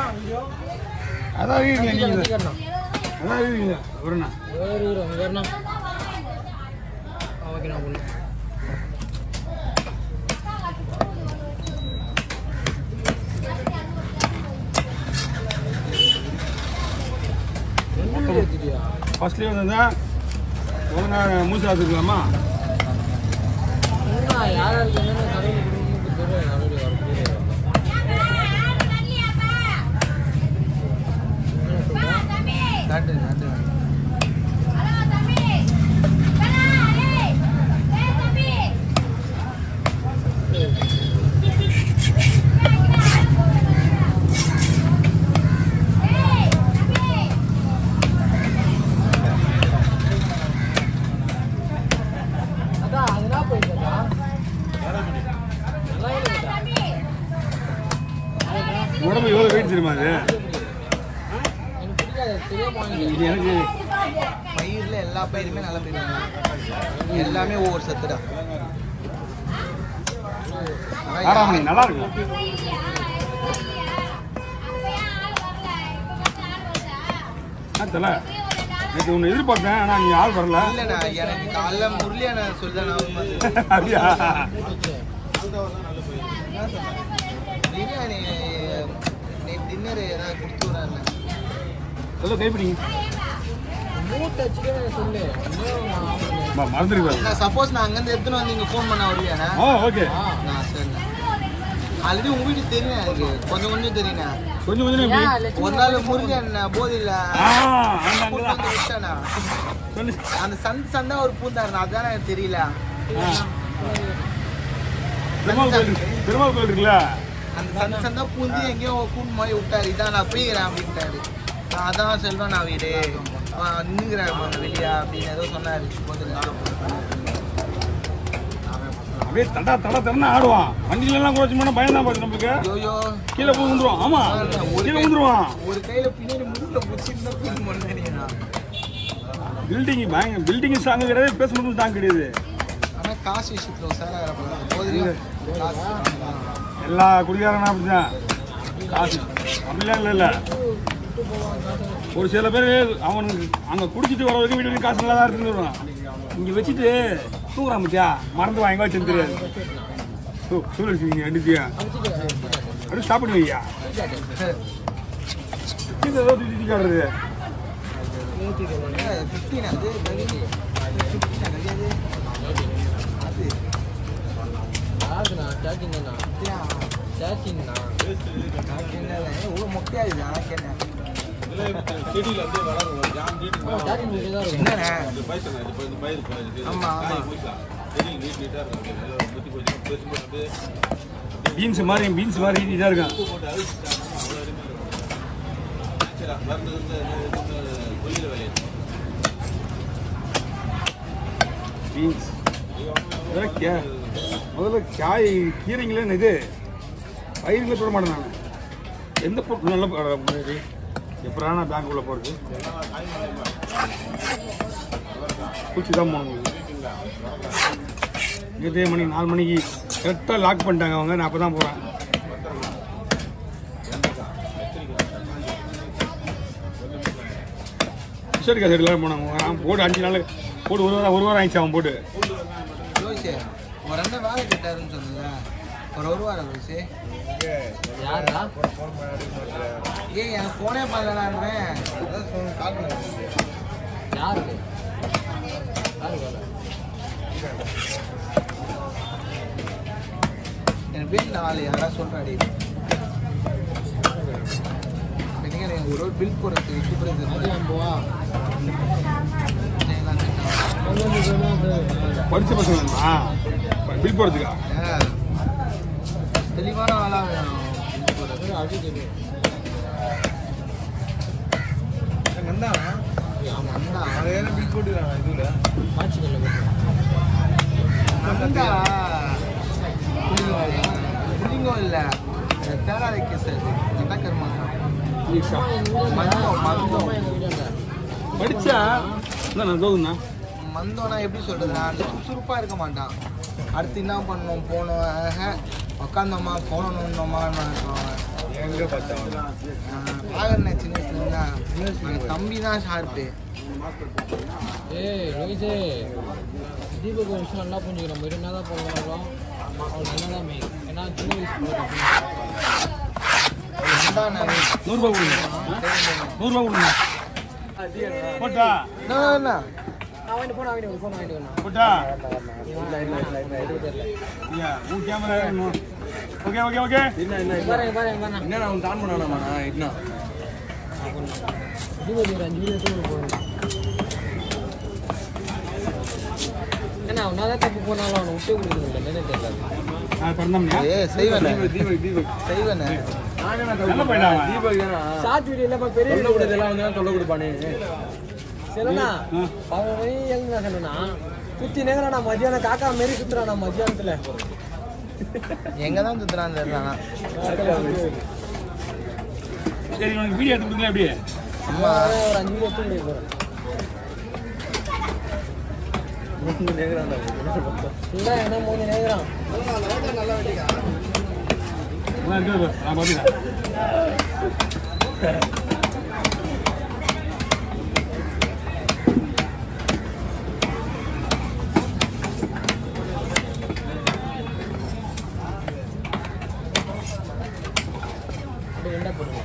அதான் இருக்கீங்க நீங்கள் கட்டிக்கணும் அதான் இருக்கீங்க ஒரு என்ன வேறு இங்கே வரணும் ஓகே நான் போகணும் ஃபர்ஸ்ட்லேயே வந்தா ஒழுங்கா மூச்சு ஆத்துக்கலாமா என்ன யாரா இருக்குன்னு கடையில் கொடுக்கணும் தெரியும் கடையில் வரப்போ நண்டு நண்டு அதான் அதுதான் போயிருக்கா நல்லா இருக்கா உடம்பு எவ்வளோ வெயிட் தெரியுமா அது எனக்கு பிடிக்காது தெரியாம வாங்கிட்டேன் இது எனக்கு பயிர்ல எல்லா பயிருமே நல்ல பயிர் எல்லாமே ஒவ்வொரு சத்துடா ஆறாம் மணி நல்லா இருக்கும் ஆ தெரியல நேற்று ஒன்று எதிர்பார்த்தேன் ஆனால் நீ ஆள் வரல இல்லண்ணா எனக்கு காலைல முரளியான சொல்லிதான் ஞாபகம் வந்தது. அப்படியா பிரியாணி டின்னர் ஏதாவது கொடுத்து விடாண்ணா சொல்ல கைப்பிடிங்க மூட்டை சிக்கன் சொல்லு இன்னும் நான் ஆகணும். மறந்துருக்கு சப்போஸ் நான் அங்கேருந்து எடுத்துன்னு வந்து இங்கே ஃபோன் பண்ண வருவியாண்ணா ஆ ஓகே ஆ நான் சரிண்ணா ஆல்ரெடி உங்க வீட்டுக்கு தெரியும் எனக்கு கொஞ்சம் கொஞ்சம் தெரியுண்ணா கொஞ்சம் கொஞ்சம் எப்படி ஏன் லட்சுமி ஒரு நாள் முரளி அண்ணன் போதில்ல ஆ அங்க அங்கதான் விட்டானா சொல்லு அந்த சந்து சந்தா ஒரு பூந்தாருண்ணா அதுதான் எனக்கு தெரியல ஆ பெருமாள் கோயில் இருக்கு. பெருமாள் கோயில் இருக்குல்ல அந்த சந்து சந்தா பூந்து எங்கேயோ கூண்டு மாதிரி விட்டாரு இதான் நான் போய்க்கிறேன் அப்படின்ட்டாரு நான் அதான் செல்வன் நான் வீடு நின்னுங்கிறேன் வெளியா அப்படின்னு ஏதோ சொன்னாரு கொஞ்சம் அப்படியே தடா தடா தடன்னு ஆடுவான் வண்டியில எல்லாம் குறைச்சு போனா பயம் தான் பாத்து நம்மளுக்கு ஐயோ கீழே போய் விழுந்துருவான் ஆமா கீழே விழுந்துருவான் ஒரு கையில பின்னாடி முதுகுல பிடிச்சிருந்தா தூக்கி பண்ணா பில்டிங் பயங்க பில்டிங் ஸ்ட்ராங் கிடையாது பேசுறது ஸ்ட்ராங் கிடையாது ஆனா காசு விஷயத்துல உசாரா போதில்ல காசு எல்லா குடிகாரனும் அப்படிதான் காசு அப்படிலாம் இல்லை இல்லை ஒரு சில பேர் அவனுக்கு அங்கே குடிச்சிட்டு வர வரைக்கும் வீட்டு காசு நல்லா தான் இருந்துருவான் இங்கே வச்சுட்டு தூங்குறான் பத்தியா மறந்து வாங்கி வச்சு தெரியாது ஓ சூழல் அடிச்சியா அப்படி ஸ்டாப் பண்ணி வையா இது ஏதோ திட்டி காடுறது ஃபிஃப்டீன் அது ஃபிஃப்டீன் கிடையாது அது யாருக்குண்ணா சேட்டிங்கண்ணா அப்படியா? சேட்டிங்கண்ணா நான் கேட்டேன், இவ்வளவு மொக்கையா இது? நான் கேட்டேன். சேட்டிங் இங்கே தான் இருக்கும் என்னண்ணே? ஆமா, ஆமா. பீன்ஸ் மாதிரி பீன்ஸ் மாதிரி இதாக இருக்கான் பீன்ஸ் இதெல்லாம் கே முதல்ல காய் கீரைங்களே இது பயிர்களே போட மாட்டேன் நான் எந்த பொருள் நல்ல ப- முன்னாடி எப்படா நான் பேங்க் உள்ள போகிறது பூச்சி தான் போகணும் இதே மணி நாலு மணிக்கு கரெக்டாக லாக் பண்ணிட்டாங்க அவங்க நான் அப்போ தான் போகிறேன் கிஷோர் காசு எல்லாரும் போனாங்க அவன் போட்டு அஞ்சு நாள் போட்டு ஒரு வாரம் ஒரு வாரம் ஆயிடுச்சு அவன் போட்டு ரோஷே, ஒரு அண்ணன் வேலை கேட்டாருன்னு சொன்னல ஒரு ஒரு வாரம் ரோஷே. யாருடா ஏய் எனக்கு போனே பண்ணலான்றேன் யாருக்கு யாரு வேலை எனக்கு பேர் நாலு யாரா சொல்றாடி எனக்கு எனக்கு ஒரு பில் போடுறதுக்கு அது சூப்பர் ஐம்பதுவா பன்னெண்டு பேரும் படித்த பசங்க பில் போடுறதுக்கா தெளிவான ஆளா வேணும் bill போடுறது. அது தெரியும் வந்தானா? வந்தா. மாச்சிக்கல்ல வந்தா. புள்ளிங்கம் இல்ல தேடாத கேஸ் அது நடக்கருமா மந்தம் மந்தம் படித்தா நான் தோதுண்ணா மந்தோனா எப்படி சொல்றதுனா அந்த சுறுசுறுப்பா இருக்க மாட்டான் அடுத்து என்ன பண்ணோம் போனோம் ஆஹா, உக்காந்தோமா போனோம் நோண்டோமா எங்க பார்த்தவன் பாகண்ண சின்ன வயசுல இருந்தா தம்பி தான் ஷார்ப்பு ஏய் ரோஹித் தீபக் ஒரு விஷயம் நல்லா புரிஞ்சுக்கிறோம் நம்ம என்ன தான் போனாலும் அவனுக்கு என்ன தான் மெயின் ஏன்னா சின்ன வயசு நூறுரூபா கொடுங்க நூறுரூபா கொடுங்க போட்டா என்ன நான் வாங்கிட்டு போன வாங்கிட்டு ஃபோன் வாங்கிட்டு வரணும் போட்டா இல்லை இல்லை இல்லை இல்லை எதுவும் தெரியல ஐயா உன் கேமரா ஓகே ஓகே ஓகே பாருங்க பாருங்க பாருங்க என்ன அவன் தான் பண்ணானா என்ன தீபக் ஒரு அஞ்சு நிமிஷம் போகணும் ஏன்னா அவனா தான் தப்பு போனாலும் அவனை விட்டு கொடுக்குறது என்னன்னு தெரியல நான் பிறந்தோம்யா ஏ செய்வனே தீபக் தீபக் செய்வனே நல்ல பையனா அவன்? தீபக் தானா ஷார்ட் வீடியோ இல்லப்பா பெரிய சொல்ல கூடாதெல்லாம் வந்து தான் சொல்ல கொடுப்பானே சரிண்ணா ஆ. அவன் வழி எழுந்தா சொன்னா சுத்தி நேரம் மத்தியானம் காக்கா மாரி சுத்துறான் நான் மத்தியானத்துல எங்க தான் சுத்துறான்னு தெரியல சரி உனக்கு வீடியோ எடுத்து கொடுங்க எப்படி அம்மா ஒரு அஞ்சு வீடியோ எடுத்து போறேன் இல்லை என்ன மூணு நேரம் நான் இருக்குது பாரு. நான் பார்த்துக்கிறேன் அப்படி ரெண்டா போடுங்க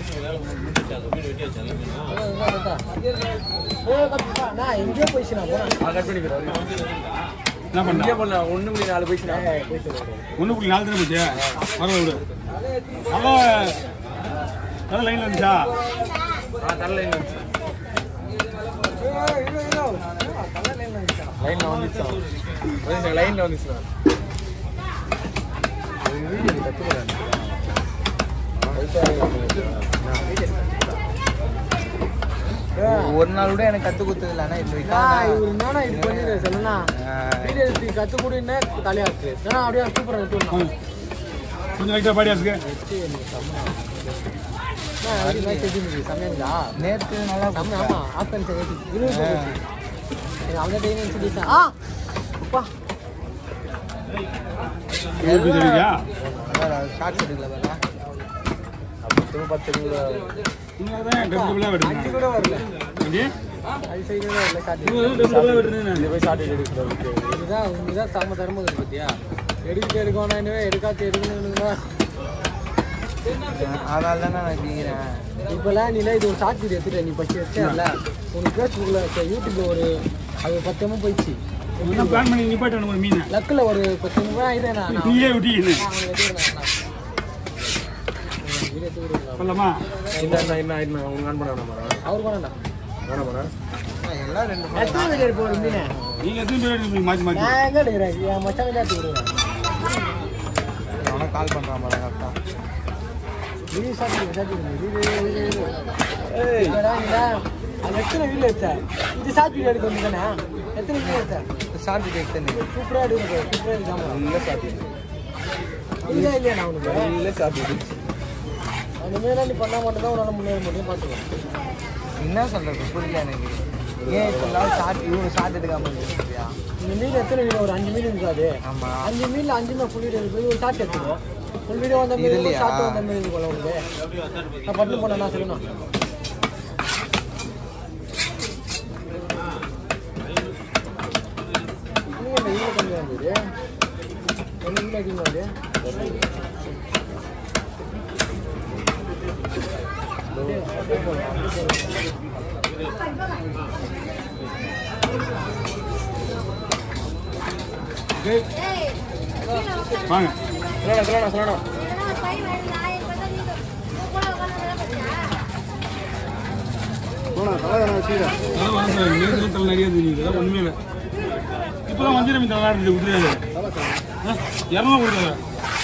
அதான், அதான், அதான். ஏய், கப்பா, நான் எங்கேயோ போயிடுச்சு நான் போறேன் கட் பண்ணிக்கிறோம் என்ன பண்ண இங்கே பண்ணலாம் ஒன்று மணி நாலு போயிடுச்சுனா ஒன்று புள்ளி நாலு தானே போச்சு பரவாயில்ல விடு நல்லா நல்ல லைனில் இருந்துச்சா ஆ தரல லைனில் வந்துச்சு லைனில் வந்துச்சுண்ணா ஒரு நாள் கூட எனக்கு கத்து கொடுத்தது இல்ல இது நான் வைக்காம இவரு என்னண்ணா இது பண்ணிடு சொல்லுண்ணா வீடியோ எடுத்து கத்து கொடுன்னு தலையாட்டு ஏன்னா அப்படியே சூப்பராக எடுத்துடணும் கொஞ்சம் லைட்டாக பாடியா இருக்கு சமையல்தா நேத்து நல்லா நம்ம ஆமா ஆப்பன் சரி இருபது அவங்க டெய்லி சொல்லிட்டேன் ஆ அப்பா எப்படி தெரியுதா ஷார்ட்ஸ் எடுக்கல பாரா பத்து கிலோ இன்னும் தான் டெம்பிளாக அஞ்சு வெட்டுறேன் கூட வரல எப்படி அது சைடு கூட வரல காட்டு டெம்பிளாக வெட்டுறேன் நான் போய் ஷார்ட் எடுக்கிறோம் இதுதான் இதுதான் தரம தரம இருக்கு பார்த்தியா எடுக்கிட்டு எடுக்கணும் இன்னும் எடுக்காத்து எடுக்கணுங்களா அதனால தானே நான் கேட்கிறேன் இப்போல்லாம் நீல இது ஒரு ஷார்ட் வீடியோ எடுத்துட்ட நீ பச்சு வச்சல உனக்கு ஃபேஸ்புக்கில் யூடியூப்ல ஒரு அது பத்து எம்எம் போயிடுச்சு என்ன பிளான் பண்ணி நிப்பாட்டணும் ஒரு மீனை லக்கில் ஒரு பத்து எம்எம் இதே நான் நான் நீயே விட்டீங்கன்னு அவனுக்கு எடுத்துக்கிறேன் நான். வீடியோ எடுத்து விடுங்களா சொல்லலாமா என்ன என்ன என்ன என்ன உங்க ஆன் பண்ண வேணாமா அவர் பண்ணா வேணாமா எல்லாம் ரெண்டு மூணு எத்தனை வீடியோ எடுப்போம் மீன் நீங்கள் எத்தனை பேர் எடுக்கிறீங்க மாற்றி மாற்றி நான் எங்க எடுக்கிறேன் என் மச்சான் தான் எடுத்து விடுவேன் அவனை கால் பண்றான் பாருங்க கரெக்டா video short video short video video video ஏய் அது எத்தனை வீடியோ எடுத்த இது ஷார்ட் வீடியோ எடுக்க வந்து தானே எத்தனை வீடியோ எடுத்த ஷார்ட் கேட்குது சூப்பராக எடுக்கணும் சூப்பராக எடுக்காம இல்லை ஷார்ட் இல்லையா இல்லையா நான் உனக்கு இல்லை ஷார்ட் அந்த மாரி நீ பண்ணா மட்டும் தான் உன்னால முன்னேற முடியும் பார்த்துக்கோ என்ன சொல்றது புரியல எனக்கு ஏன் இப்போ ஷார்ட் இவங்க ஷார்ட் எடுக்காம இருக்கியா இந்த மீன் எத்தனை மீன் ஒரு அஞ்சு மீன் இருக்காது ஆமா அஞ்சு மீன்ல அஞ்சு மீன் ஃபுல் வீடியோ இருக்கு ஒரு ஷார்ட் எடுத்துக்கோ ஃபுல் வீடியோ வந்த மாதிரி இதுலயா? ஷார்ட் வந்த மாதிரி இருக்கும் உங்களுக்கு நான் பட்டு போனேன் நான் சொல்லணும் நீங்க இந்த ஈர கம்மி வந்தது என்ன ஈர அதிகமாக வருது அப்படியே அப்படியே போடலாம், அப்படியே போடலாம். வாங்க சொல்லணும் சொல்லணும் சொல்லணும் அதெல்லாம் வாங்க சார் நேரத்துல தலை நிறைய இருந்தது இதெல்லாம் ஒன்றுமே இல்லை இப்போதான் வஞ்சிரம் மீன் நல்லா இருந்தது கொடுத்துருக்காரு இரநூறு கொடுத்தாங்க